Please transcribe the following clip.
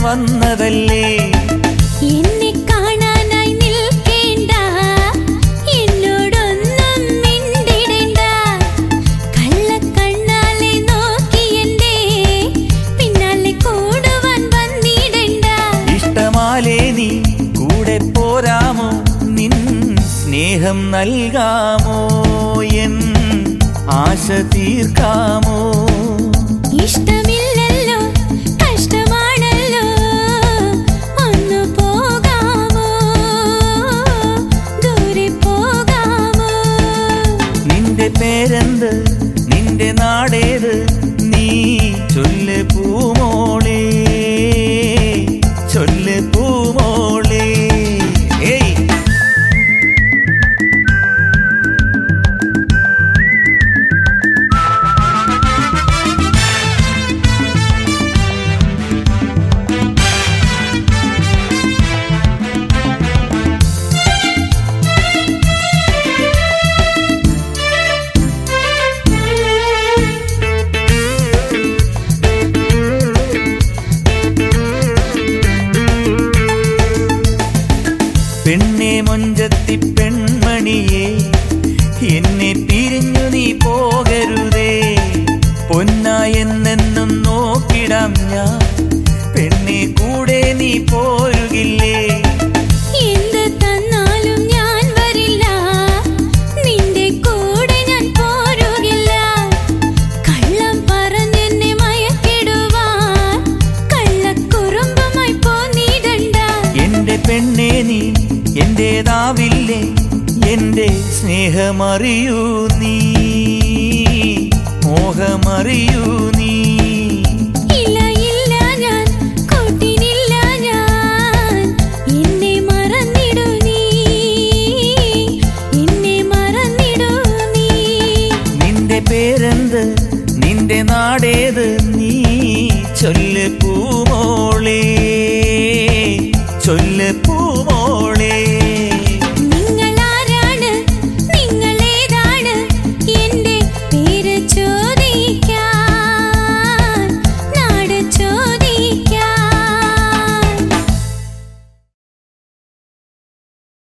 വന്നതല്ലേ എന്നെ കാണാനായി നിൽക്കേണ്ട എന്നോടൊന്നും മിണ്ടിടേണ്ട കള്ളക്കണ്ണാലെ നോക്കി എന്റെ പിന്നാലെ കൂടുവാൻ വന്നിടണ്ട ഇഷ്ടമാലേ നീ കൂടെ പോരാമോ നിൻ സ്നേഹം നൽകാമോ എൻ ആശ തീർക്കാമോ ഇഷ്ടമില്ലല്ലോ കഷ്ടമാണല്ലോ ഒന്നു പോകാമോ ദൂരെ പോകാമോ നിന്റെ പേരെന്ത് നിന്റെ നാടേത് നീ ചൊല്ല് പൂമോളേ ചൊല്ല് പൂമോളേ ഏയ് പെണ്ണെ മൊഞ്ചത്തി പെൺമണിയെ എന്നെ പിരിഞ്ഞു നീ പോകരുതേ പൊന്നായെന്നെന്നും നോക്കിടാം ഞാൻ പെണ്ണെ കൂടെ നീ പോരുകില്ലേ എന്ത് തന്നാലും ഞാൻ വരില്ല നിന്റെ കൂടെ ഞാൻ പോരുകില്ല കള്ളം പറഞ്ഞെന്നെ മയക്കിടുവാൻ കള്ളക്കുറുമ്പുമായി പോന്നിടണ്ട എന്റെ പെണ്ണെ നീ എന്റേതാവില്ലേ എന്റെ സ്നേഹമറിയൂ നീ മോഹമറിയൂ നീ ഇല്ല ഇല്ല ഞാൻ കൂട്ടിനില്ല ഞാൻ എന്നെ മറന്നിടൂ നീ എന്നെ മറന്നിടൂ നീ നിന്റെ പേരെന്ത് നിന്റെ നാടേത് നീ ചൊല്ല് പൂമോളേ ചൊല്ല് പൂ